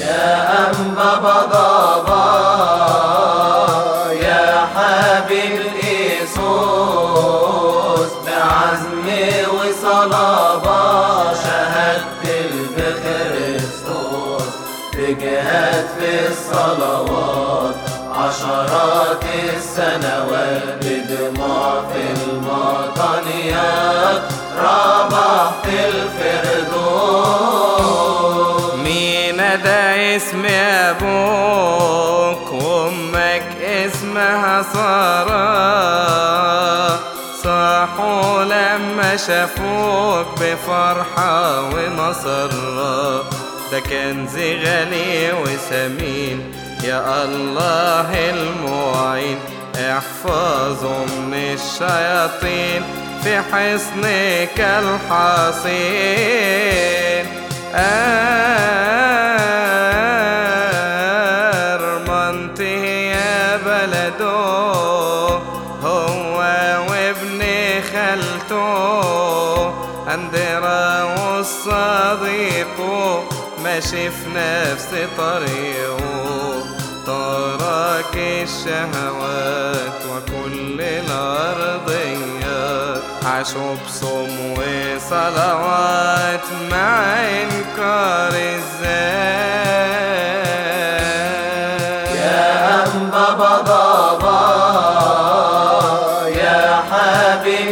يا أنبا بضابا يا حبيب الإيسوس بعزم وصلابة شهدت بخريستوس بجهاد في الصلوات عشرات السنوات بدموع في المطنيات ربحت الفردوس مين ده اسم ابوك وامك اسمها سارة صاحوا لما شافوك بفرحة ونصرة ده كنز غالي وثمين يا الله المعين احفظوا من الشياطين في حصنك الحصين أرمنته يا بلده هو وابن خالته أندراوس صديقه ماشي في نفس طريقه ترك الشهوات وكل الأرضيات عاشوا بصوم وصلوات مع إنكار الذات يا أنبا بضابا يا حبيب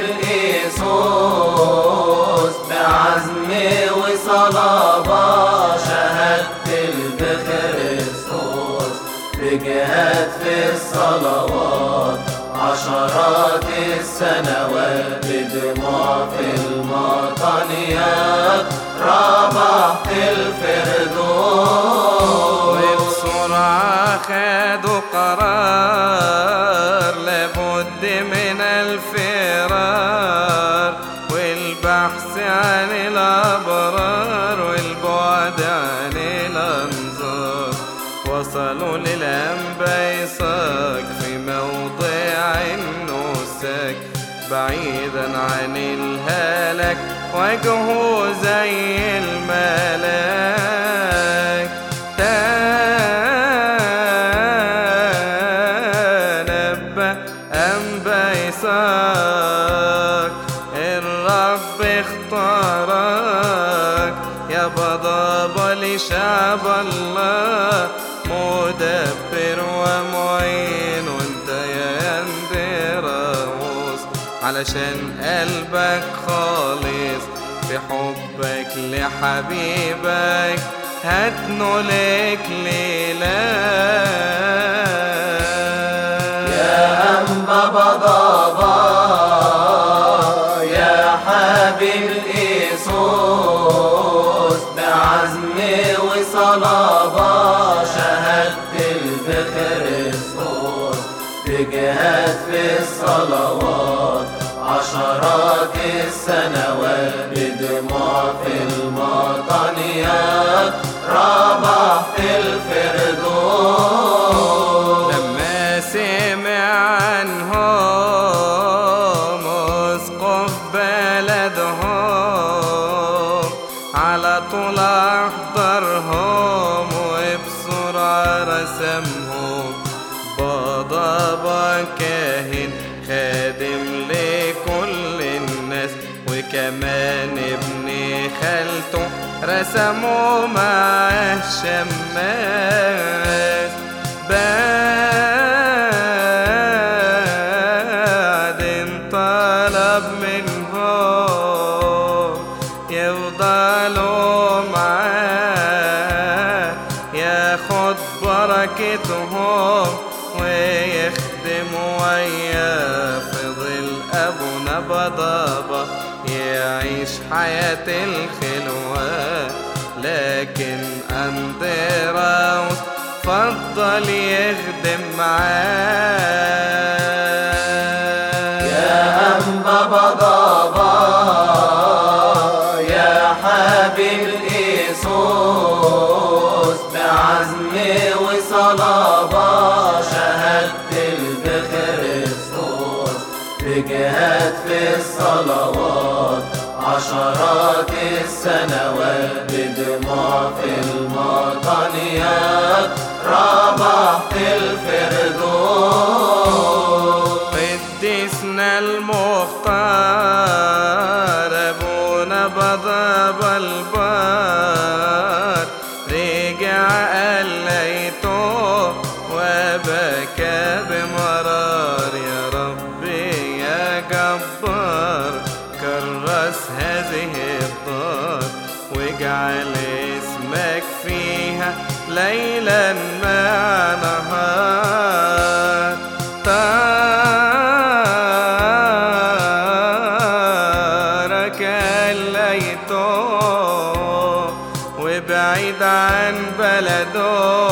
الإيسوس بعزم وصلابة شهدت بخريستوس بجهاد في الصلوات عشرات السنوات بدموع في المطنيات ربحت الفردوس وبسرعة خدوا قرار لابد من الفرار والبحث عن الأبرار والبعد عن الأنظار وصلوا للأنبيساك في موضع النسك بعيدا عن الهلك وجهه زي الملاك تنبأ أنبيساك الرب اختارك يا بضابة لشعب الله مدبر ومعين وانت يا اندراوس علشان قلبك خالص في حبك لحبيبك هتنولك ليلة يا أنبا بضابا يا حبيب الإيسوس بعزم وصلابة شهدت بخريستوس بجهاد في الصلوات عشرات السنوات بدموع في المطنيات ربحت الفردوس لما سمع عنهم اسقف بلدهم على طول احضرهم وبسرعة رسمهم بضابة كاهن خادم لكل الناس وكمان ابن خالته رسموا معاه شماس بعدين طلب منهم يفضلوا معاه ياخد بركتهم ويخدم وياه في ظل أبونا بضابة يعيش حياة الخلوة لكن أندراوس فضل يخدم معاه يا أنبا بضابا يا حبيب الإيسوس بعزم وصلابة شهدت بخريستوس بجهاد في الصلوات عشرات السنوات بدموع في المطنيات ربحت الفردوس قدسنا المختار ابونا بضاب البار رجع قال ليته وبكى بمرار يا ربي يا جبار كرس هذه الدار واجعل اسمك فيها ليلا مع نهار تارك ليته وبعيد عن بلده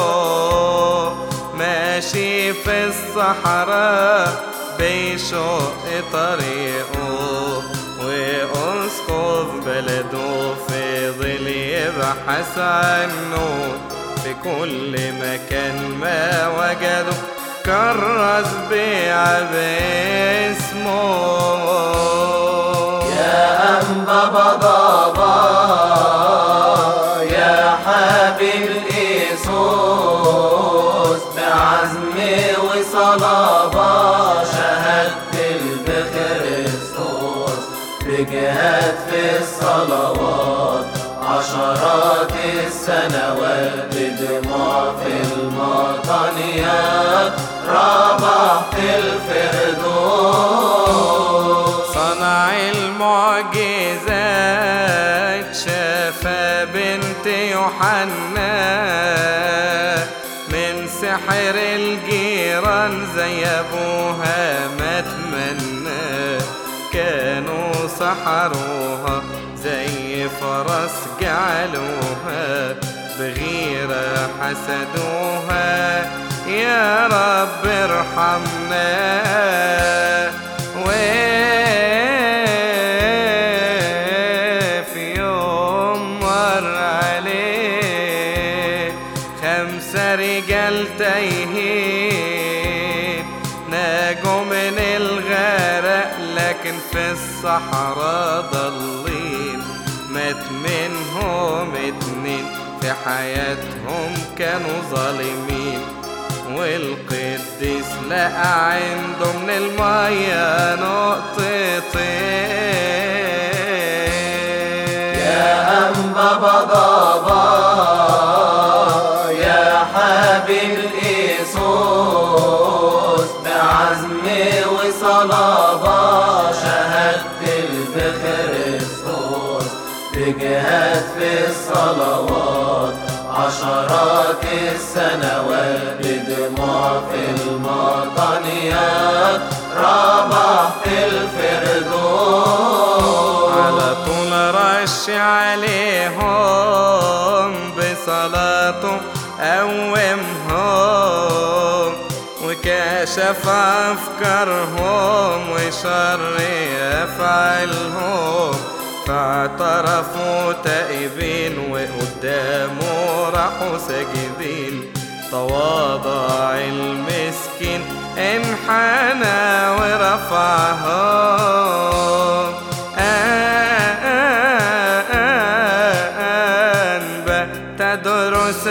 ماشي في الصحراء بيشق طريقه وأسقف بلده فضل يبحث عنه في كل مكان ما وجده كرس بيع باسمه يا أنبا بضابا يا حبيب الإيسوس بعزم وصلابة شهدت بخريستوس بجهاد في الصلوات عشرات السنوات بدموع في المطنيات ربحت الفردوس صنع المعجزات شفى بنت يوحنا من سحر الجيران زي ابوها ما تمنى كانوا سحروها زي فرس جعلوها بغيرة حسدوها يا رب ارحمنا وفي يوم مر عليه خمسة رجال تايهين ناجوا من الغرق لكن في الصحراء ضالين مات منهم اتنين في حياتهم كانوا ظالمين والقديس لقى عنده من المية نقطتين يا أنبا بضابا يا حبيب الإيسوس بعزم وصلابة شهدت بخريستوس بجهاد في الصلوات عشرات السنوات بدموع في المطنيات ربحت الفردوس على طول رش عليهم بصلاته قومهم وكشف أفكارهم وشر أفعالهم فاعترفوا تائبين وقدامه راحوا ساجدين تواضع المسكين انحنى ورفعهم أنبا تدرس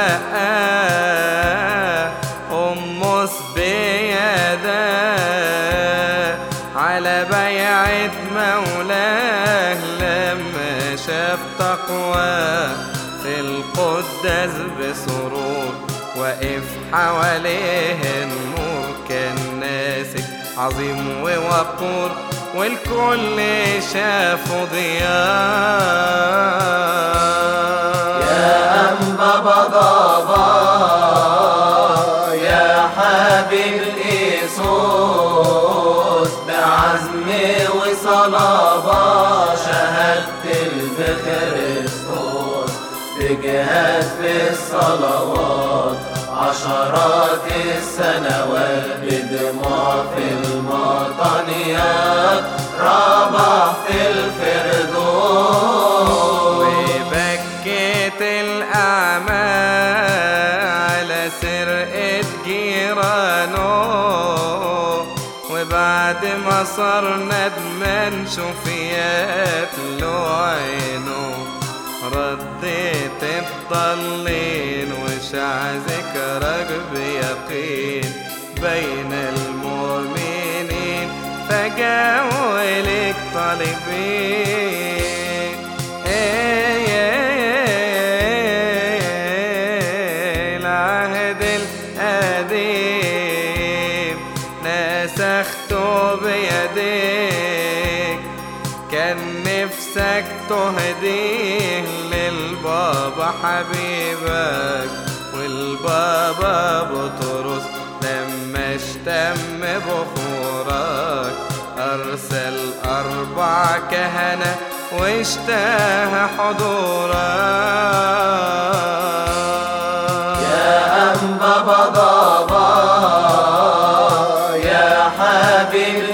رأى أمس بيدا على بيعة مولاه لما شاف تقوى في القداس بسرور واقف حواليه النور كان ناسك عظيم ووقور والكل شافوا ضياء يا أنبا بضابا يا حبيب الإيسوس بعزم وصلابة شهدت بخريستوس بجهاد في الصلوات عشرات السنوات بدموع في المطنيات ربحت الفردوس وبكت الأعمى على سرقة جيرانه وبعد بعد ما صار ندمان شوفيات له عينه رديت الضالين وشع ذكرك بيقين بين المؤمنين فجاولك طالبين إيه العهد القديم نسخته بيديك كان نفسك تهديه للبابا حبيبك والبابا بطرس لما اشتم بخورك أرسل أربع كهنة واشتهى حضورك يا أنبا بضابا يا حبيب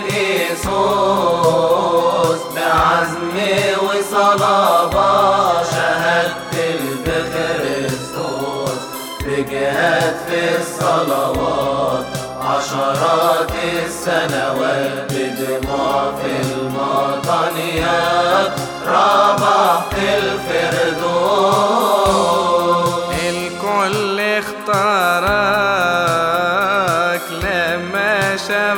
إيسوس بعزم وصلابة شهدت بخريستوس بجهاد في الصلوات عشرات السنوات بدموع في المطنيات ربحت الفردوس الكل اختارك لما شاف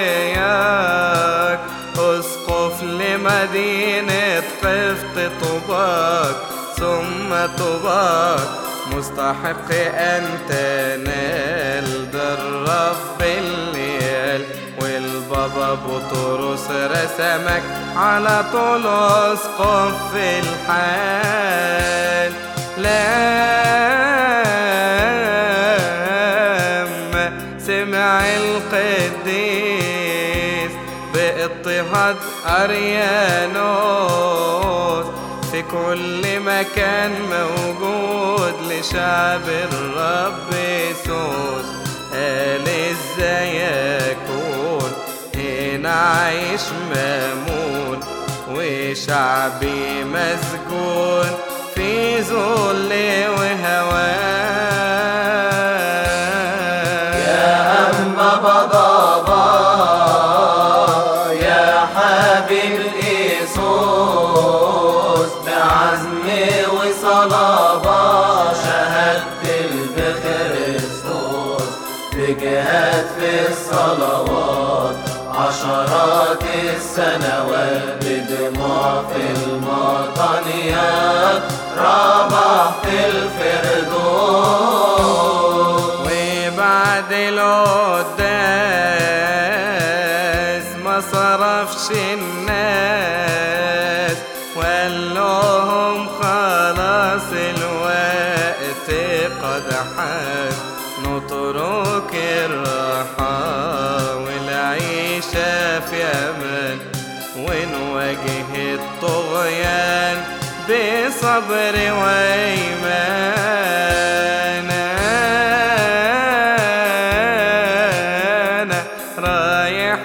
ضياك اسقف لمدينة قفط طوباك ثم طوباك مستحق أن تنال ده الرب الليال والبابا بطرس رسمك على طول اسقف في الحال لما سمع القديس باضطهاد أريانوس في كل مكان موجود لشعب الرب يسوس قال ازاي يكون هنا عايش مامون وشعبي مسجون في ذل وهوان يا أما بضابا يا حبيب إيسوس بعزم وصلابة شهدت بخريستوس بجهاد في الصلوات عشرات السنوات بدموع في المطنيات ربحت الفردوس وبعد القداس ما صرفش الناس وقال لهم خلاص الوقت قد حان نترك الراحة والعيشة في أمان ونواجه الطغيان بصبر وإيمان أنا رايح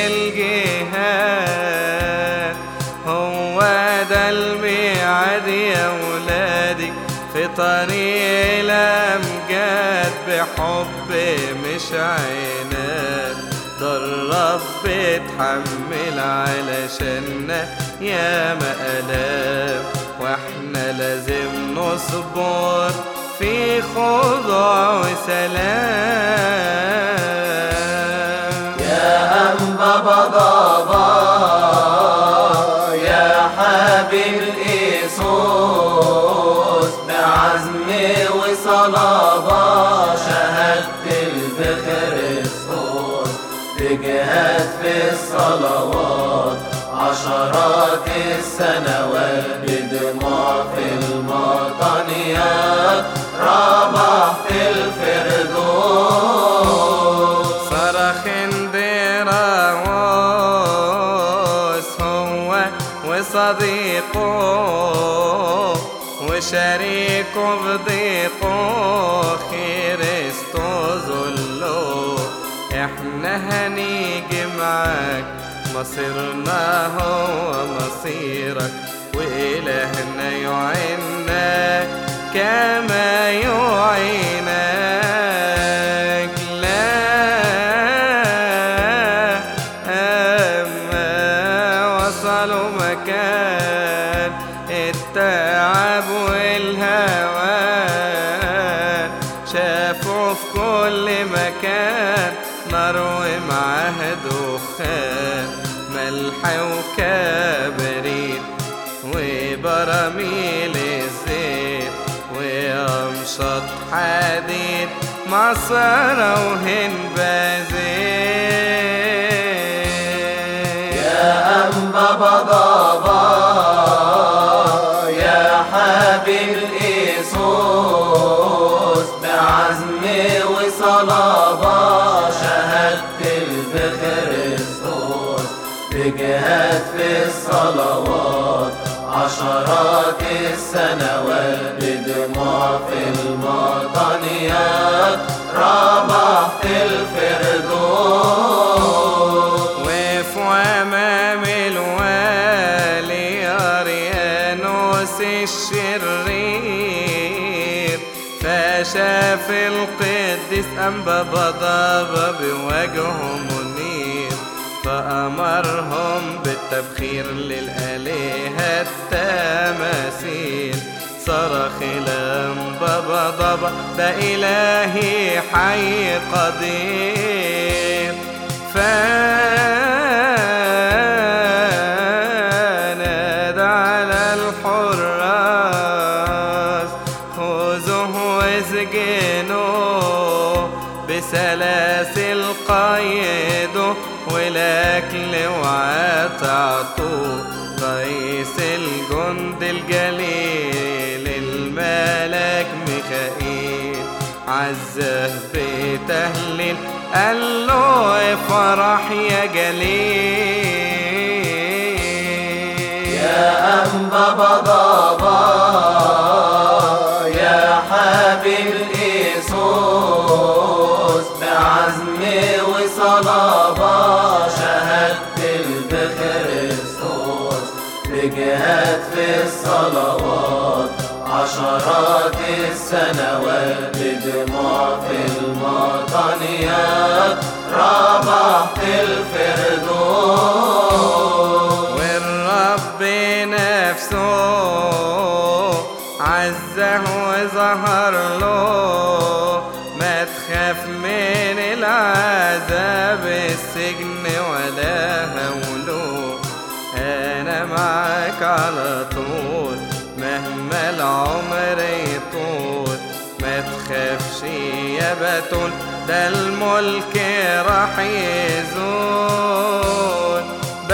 للجهاد هو ده الميعاد يا ولادي في طريق الأمجاد بحب مش عناد ده الرب اتحمل علشاننا يا مقلام واحنا لازم نصبر في خضوع وسلام يا أنبا بضابا يا حبيب إيسوس بعزم وصلابة شهدت بخريستوس بجهاد في الصلوات عشرات السنوات بدموع في المطنيات ربحت الفردوس صرخ اندراوس هو وصديقه وشريكه بضيقه خيرستو ذله احنا هنيجي معاك مصيرنا هو مصيرك وإلهنا يعينك كما يعينك لا وصلوا مكان التعب والهوان شافوا في كل مكان نار ومعاه دخان ملح وكبريت وبراميل الزيت وأمشط حديد مصارة وهنبازين يا أنبا بضابا يا حبيب الإيسوس بعزم وصلابة شهدت بخريستوس بجهاد في الصلوات عشرات السنوات بدموع في المطنيات ربحت الفردوس وقفوا أمام الوالي أريانوس الشرير فشاف القديس أنبا بضابة بوجهه منير فأمرهم بالتبخير للآلهة التماثيل صرخ الأنبا بضابة ده إلهي حي قدير فنادى على الحراس خذوه واسجنوه بسلاسل قيدوه والاكل وعطعطوه رئيس الجند الجليل الملك ميخائيل عزه بتهليل قال له افرح يا جليل يا أنبا بضابا يا حبيب الإيسوس بعزم وصلابة شهدت بخريستوس بجهاد في الصلوات عشرات السنوات بدموع في المطنيات ربحت الفردوس والرب نفسه عزه وظهر له ما تخاف من العذاب السجن ولا هوله انا معاك على طول مهما العمر يطول ما تخافش يا بتول ده الملك راح يزول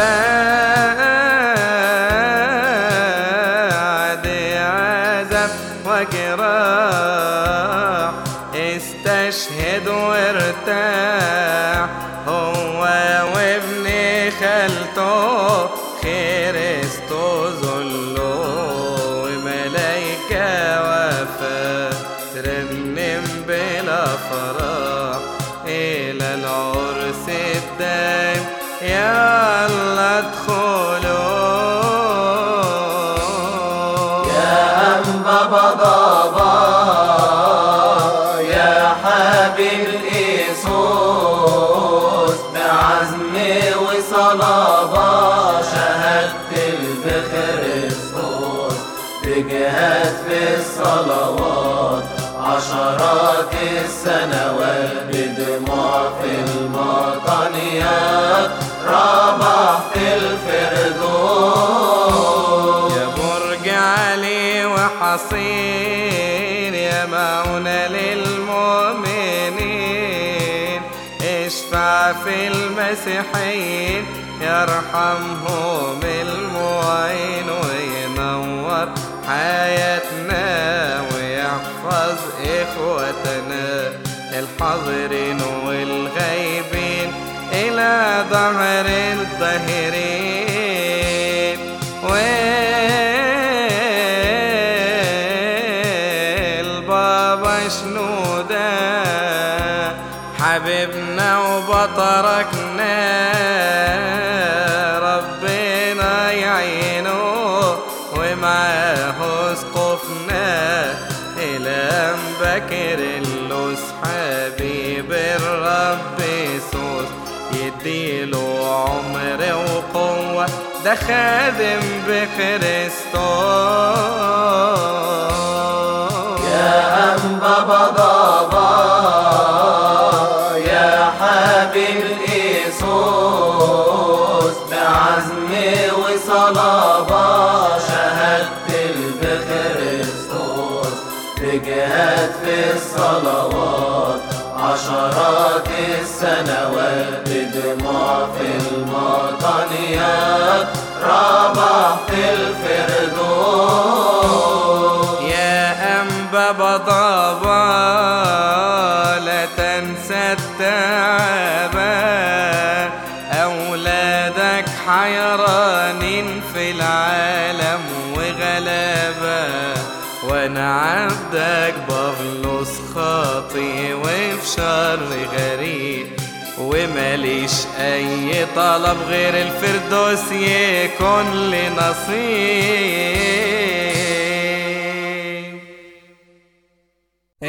بعد عذاب وجراح استشهد وارتاح هو وابن خالته خيرستو ذله وملايكة وفاة ترنم بلا فراغ إلى العرس الدائم يا الله ادخلوا يا أنبا بضابا يا حبيب الإيسوس بعزم وصلابة شهدت بخريستوس بجهاد في الصلوات عشرات السنوات بدموع في المطنيات ربحت الفردوس يا برج علي وحصين يا معونة للمؤمنين اشفع في المسيحيين يرحمهم المعين وينور حياتنا ويحفظ إخوتنا الحاضرين والغايبين إلى ظهر الظاهرين والبابا شنودة حبيبنا وبطركنا ربنا يعينه ومعاه اسقفنا إلى بكر اللوس حبيب الرب يسوس يديله عمر وقوة ده خادم بخريستوس يا أنبا بضابا يا حبيب إيسوس بعزم وصلابة شهدت بخريستوس بجهاد في الصلوات عشرات السنوات بدموع في المطنيات ربحت الفردوس يا أنبا بضابا لا تنسى التعبا أولادك حيرانين في العالم وغلابة وأنا عبدك بغلص خاطي وفي شر غريب وماليش اي طلب غير الفردوس يكون لي نصيب